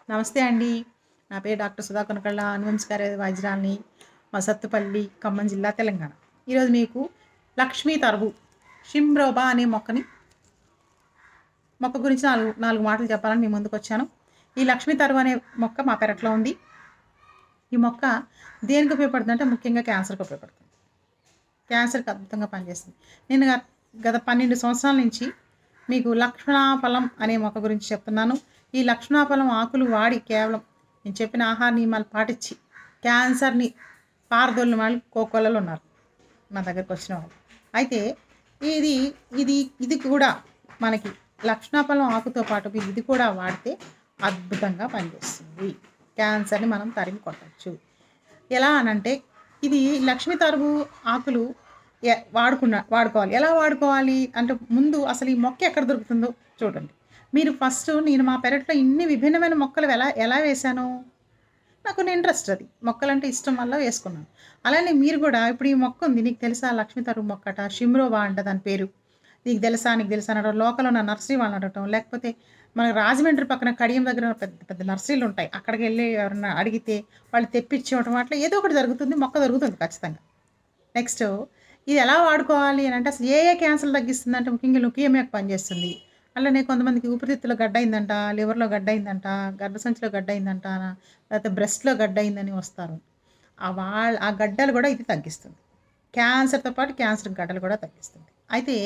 నమస్తే అండి నా పేరు డాక్టర్ సుధా కొనకళ్ళ అనువంశకార్య వైద్యురాల్ని మా సత్తుపల్లి ఖమ్మం జిల్లా తెలంగాణ ఈరోజు మీకు లక్ష్మీ తరుగు షిమ్రోబా అనే మొక్కని మొక్క గురించి నాలుగు నాలుగు మాటలు చెప్పాలని మీ ముందుకు వచ్చాను ఈ లక్ష్మీ తరువు అనే మొక్క మా పెరట్లో ఉంది ఈ మొక్క దేనికి ఉపయోగపడుతుంది అంటే ముఖ్యంగా క్యాన్సర్కి ఉపయోగపడుతుంది క్యాన్సర్కి అద్భుతంగా పనిచేస్తుంది నేను గత- గత పన్నెండు సంవత్సరాల నుంచి మీకు లక్ష్మణాఫలం అనే మొక్క గురించి చెప్తున్నాను ఈ లక్ష్మణాఫలం ఆకులు వాడి కేవలం నేను చెప్పిన ఆహార నియమాలు పాటించి క్యాన్సర్ని పారదోలిన వాళ్ళు కోకోలలో ఉన్నారు నా దగ్గరకు వచ్చిన వాళ్ళు అయితే ఇది ఇది ఇది కూడా మనకి లక్ష్మణాఫలం ఆకుతో పాటు ఇది కూడా వాడితే అద్భుతంగా పనిచేస్తుంది క్యాన్సర్ని మనం తరిమి కొట్టచ్చు ఎలా అనంటే ఇది లక్ష్మీ తరుగు ఆకులు ఎ- వాడుకున్న వాడుకోవాలి ఎలా వాడుకోవాలి అంటే ముందు అసలు ఈ మొక్క ఎక్కడ దొరుకుతుందో చూడండి మీరు ఫస్ట్ నేను మా పెరట్లో ఇన్ని విభిన్నమైన మొక్కలు ఎలా ఎలా వేశాను నాకు కొన్ని ఇంట్రెస్ట్ అది మొక్కలంటే ఇష్టం వల్ల వేసుకున్నాను అలానే మీరు కూడా ఇప్పుడు ఈ మొక్క ఉంది నీకు తెలుసా లక్ష్మీ తరుగు మొక్కట షిమ్రోవా అంట దాని పేరు నీకు తెలుసా నీకు తెలుసా అనడం లోకల్ ఉన్న నర్సరీ వాళ్ళని అడగటం లేకపోతే మన రాజమండ్రి పక్కన కడియం దగ్గర పెద్ద పెద్ద నర్సరీలు ఉంటాయి అక్కడికి వెళ్ళి ఎవరన్నా అడిగితే వాళ్ళు తెప్పించి ఇవ్వటం అట్లా ఏదో ఒకటి జరుగుతుంది మొక్క దొరుకుతుంది ఖచ్చితంగా నెక్స్ట్ ఇది ఎలా వాడుకోవాలి అని అంటే అసలు ఏ ఏ క్యాన్సర్ తగ్గిస్తుంది అంటే ముఖ్యంగా లుకియమియాకి పనిచేస్తుంది అలానే కొంతమందికి ఊపిరితిత్తులో గడ్డ అయిందంట లివర్లో గడ్డ అయిందంట గర్భసంచిలో గడ్డ అయిందంట లేకపోతే బ్రెస్ట్లో గడ్డ అయిందని వస్తారు ఆ వాళ్ళ ఆ గడ్డలు కూడా ఇది తగ్గిస్తుంది క్యాన్సర్తో పాటు క్యాన్సర్ గడ్డలు కూడా తగ్గిస్తుంది అయితే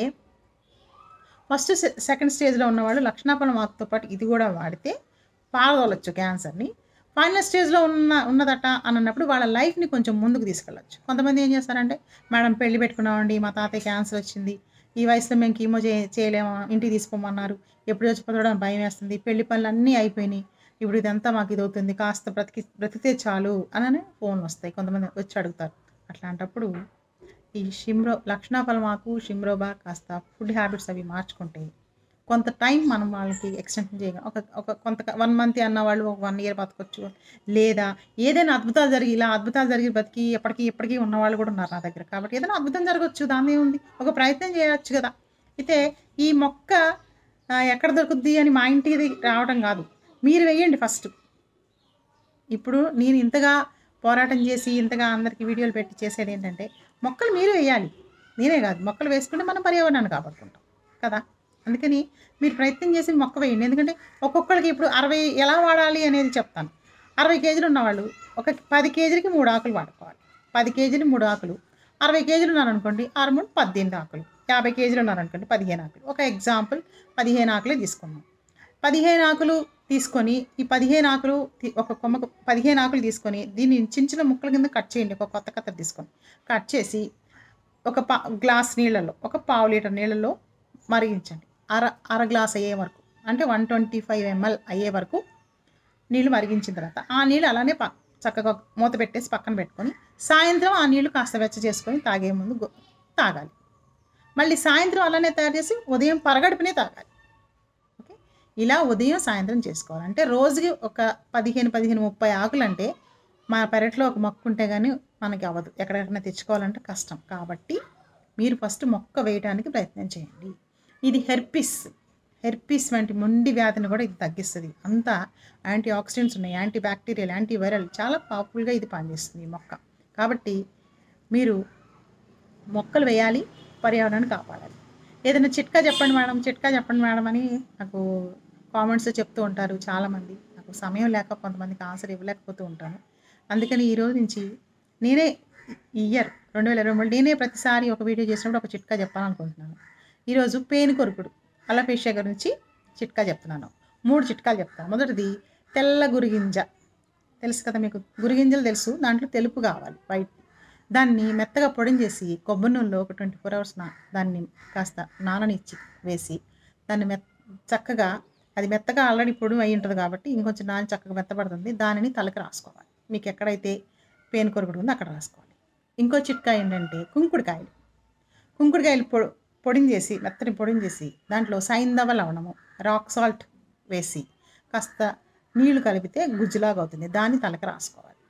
ఫస్ట్ సె- సెకండ్ స్టేజ్లో ఉన్నవాళ్ళు లక్షణాపలం ఆకుతో పాటు ఇది కూడా వాడితే పాల్గొనవచ్చు క్యాన్సర్ని ఫైనల్ స్టేజ్లో ఉన్న ఉన్నదట అని అన్నప్పుడు వాళ్ళ లైఫ్ని కొంచెం ముందుకు తీసుకెళ్ళచ్చు కొంతమంది ఏం చేస్తారంటే మేడం పెళ్లి పెట్టుకున్నామండి మా తాతయ్య క్యాన్సర్ వచ్చింది ఈ వయసులో మేము కీమో చే చేయలేము ఇంటికి తీసుకోమన్నారు ఎప్పుడు చచ్చిపోతాడో అని భయం వేస్తుంది పెళ్లి పనులు అన్నీ అయిపోయినాయి ఇప్పుడు ఇదంతా మాకు ఇది అవుతుంది కాస్త బ్రతికి బ్రతికితే చాలు అని ఫోన్ వస్తాయి కొంతమంది వచ్చి అడుగుతారు అట్లాంటప్పుడు ఈ షిమ్రో లక్షణాఫలమాకు షిమ్రోబా కాస్త ఫుడ్ హ్యాబిట్స్ అవి మార్చుకుంటే కొంత టైం మనం వాళ్ళకి ఎక్స్టెన్షన్ చేయగలం ఒక ఒక కొంత వన్ మంత్ అన్న వాళ్ళు ఒక వన్ ఇయర్ బతకొచ్చు లేదా ఏదైనా అద్భుతాలు జరిగి ఇలా అద్భుతాలు జరిగి బతికి ఎప్పటికీ ఎప్పటికీ ఉన్న వాళ్ళు కూడా ఉన్నారు నా దగ్గర కాబట్టి ఏదైనా అద్భుతం జరగచ్చు దాని ఉంది ఒక ప్రయత్నం చేయొచ్చు కదా అయితే ఈ మొక్క ఆ, ఎక్కడ దొరుకుద్ది అని మా ఇంటికి రావడం కాదు మీరు వేయండి ఫస్ట్ ఇప్పుడు నేను ఇంతగా పోరాటం చేసి ఇంతగా అందరికీ వీడియోలు పెట్టి చేసేది ఏంటంటే మొక్కలు మీరు వేయాలి నేనే కాదు మొక్కలు వేసుకుంటే మనం పర్యావరణాన్ని కాపాడుకుంటాం కదా అందుకని మీరు ప్రయత్నం చేసి మొక్క వేయండి ఎందుకంటే ఒక్కొక్కరికి ఇప్పుడు అరవై ఎలా వాడాలి అనేది చెప్తాను అరవై కేజీలు ఉన్నవాళ్ళు ఒక పది కేజీలకి మూడు ఆకులు వాడుకోవాలి పది కేజీలు మూడు ఆకులు అరవై కేజీలు ఉన్నారనుకోండి ఆరు మూడు పద్దెనిమిది ఆకులు యాభై కేజీలు ఉన్నారనుకోండి పదిహేను ఆకులు ఒక ఎగ్జాంపుల్ పదిహేను ఆకులే తీసుకున్నాం పదిహేను ఆకులు తీసుకొని ఈ పదిహేను ఆకులు తీ- ఒక కొమ్మకు పదిహేను ఆకులు తీసుకొని దీన్ని చిన్న చిన్న ముక్కల కింద కట్ చేయండి ఒక కొత్త కత్త తీసుకొని కట్ చేసి ఒక పా గ్లాస్ నీళ్ళలో ఒక పావు లీటర్ నీళ్ళలో మరిగించండి అర అర గ్లాస్ అయ్యే వరకు అంటే వన్ ట్వంటీ ఫైవ్ ఎంఎల్ అయ్యే వరకు నీళ్ళు మరిగించిన తర్వాత ఆ నీళ్ళు అలానే ప చక్కగా మూత పెట్టేసి పక్కన పెట్టుకొని సాయంత్రం ఆ నీళ్ళు కాస్త వెచ్చ చేసుకొని తాగే ముందు గో- తాగాలి మళ్ళీ సాయంత్రం అలానే తయారు చేసి ఉదయం పరగడుపునే తాగాలి ఓకే ఇలా ఉదయం సాయంత్రం చేసుకోవాలి అంటే రోజుకి ఒక పదిహేను పదిహేను ముప్పై ఆకులు అంటే మా పెరట్లో ఒక మొక్క ఉంటే కానీ మనకి అవ్వదు ఎక్కడెక్కడైనా తెచ్చుకోవాలంటే కష్టం కాబట్టి మీరు ఫస్ట్ మొక్క వేయడానికి ప్రయత్నం చేయండి ఇది హెర్పిస్ హెర్పిస్ వంటి మొండి వ్యాధిని కూడా ఇది తగ్గిస్తుంది అంతా యాంటీ ఆక్సిడెంట్స్ ఉన్నాయి యాంటీ బ్యాక్టీరియల్ యాంటీ వైరల్ చాలా పవర్ఫుల్గా ఇది పనిచేస్తుంది ఈ మొక్క కాబట్టి మీరు మొక్కలు వేయాలి పర్యావరణాన్ని కాపాడాలి ఏదైనా చిట్కా చెప్పండి మేడం చిట్కా చెప్పండి మేడం అని నాకు కామెంట్స్ చెప్తూ ఉంటారు చాలామంది నాకు సమయం లేక కొంతమందికి ఆన్సర్ ఇవ్వలేకపోతూ ఉంటాను అందుకని ఈ రోజు నుంచి నేనే ఈ ఇయర్ రెండు వేల ఇరవై మూడు నేనే ప్రతిసారి ఒక వీడియో చేసినప్పుడు ఒక చిట్కా చెప్పాలనుకుంటున్నాను ఈరోజు పేను కొరుకుడు అలఫేషియా గురించి చిట్కా చెప్తున్నాను మూడు చిట్కాలు చెప్తాను మొదటిది తెల్ల గురిగింజ తెలుసు కదా మీకు గురిగింజలు తెలుసు దాంట్లో తెలుపు కావాలి వైట్ దాన్ని మెత్తగా పొడించేసి కొబ్బరి నూనెలో ఒక ట్వంటీ ఫోర్ అవర్స్ నా దాన్ని కాస్త నాననిచ్చి వేసి దాన్ని మెత్ చక్కగా అది మెత్తగా ఆల్రెడీ పొడి అయి ఉంటుంది కాబట్టి ఇంకొంచెం నాని చక్కగా మెత్తపడుతుంది దానిని తలకి రాసుకోవాలి మీకు ఎక్కడైతే పేను కొరుకుడు ఉందో అక్కడ రాసుకోవాలి ఇంకో చిట్కా ఏంటంటే కుంకుడుకాయలు కుంకుడుకాయలు పొ పొడిని చేసి మెత్తని పొడిని చేసి దాంట్లో సైంధవ లవణము రాక్ సాల్ట్ వేసి కాస్త నీళ్లు కలిపితే గుజ్జులాగా అవుతుంది దాన్ని తలకి రాసుకోవాలి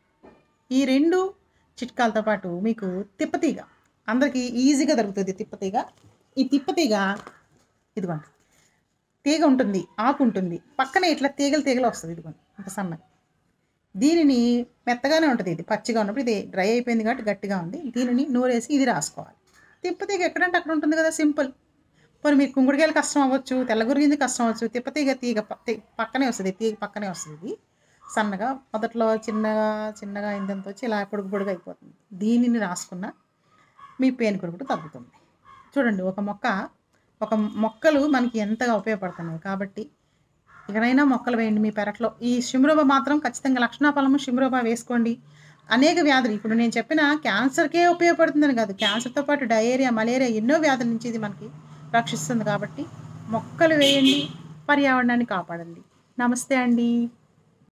ఈ రెండు చిట్కాలతో పాటు మీకు తిప్పతీగ అందరికీ ఈజీగా దొరుకుతుంది తిప్పతీగ ఈ తిప్పతీగ ఇదిగోండి తీగ ఉంటుంది ఆకు ఉంటుంది పక్కనే ఇట్లా తీగలు తీగలు వస్తుంది ఇది ఇంత సన్నగా దీనిని మెత్తగానే ఉంటుంది ఇది పచ్చిగా ఉన్నప్పుడు ఇది డ్రై అయిపోయింది కాబట్టి గట్టిగా ఉంది దీనిని నూరేసి ఇది రాసుకోవాలి తిప్పతీగ ఎక్కడంటే అక్కడ ఉంటుంది కదా సింపుల్ పోనీ మీకు కుంకుడుకాయలు కష్టం అవ్వచ్చు తెల్లగురిగింది కష్టం అవ్వచ్చు తిప్పతీగ తీగ ప- తీ- పక్కనే వస్తుంది తీగ పక్కనే వస్తుంది ఇది సన్నగా మొదట్లో చిన్నగా చిన్నగా ఇంతంత వచ్చి ఇలా పొడుగు పొడుగు అయిపోతుంది దీనిని రాసుకున్న మీ పేను కొరుకుడు తగ్గుతుంది చూడండి ఒక మొక్క ఒక మొక్కలు మనకి ఎంతగా ఉపయోగపడుతున్నాయి కాబట్టి ఎక్కడైనా మొక్కలు వేయండి మీ పెరట్లో ఈ షిమ్రోబా మాత్రం ఖచ్చితంగా లక్షణాఫలము షిమ్రోబా వేసుకోండి అనేక వ్యాధులు ఇప్పుడు నేను చెప్పిన క్యాన్సర్కే ఉపయోగపడుతుందని కాదు క్యాన్సర్తో పాటు డయేరియా మలేరియా ఎన్నో వ్యాధుల నుంచి ఇది మనకి రక్షిస్తుంది కాబట్టి మొక్కలు వేయండి పర్యావరణాన్ని కాపాడండి నమస్తే అండి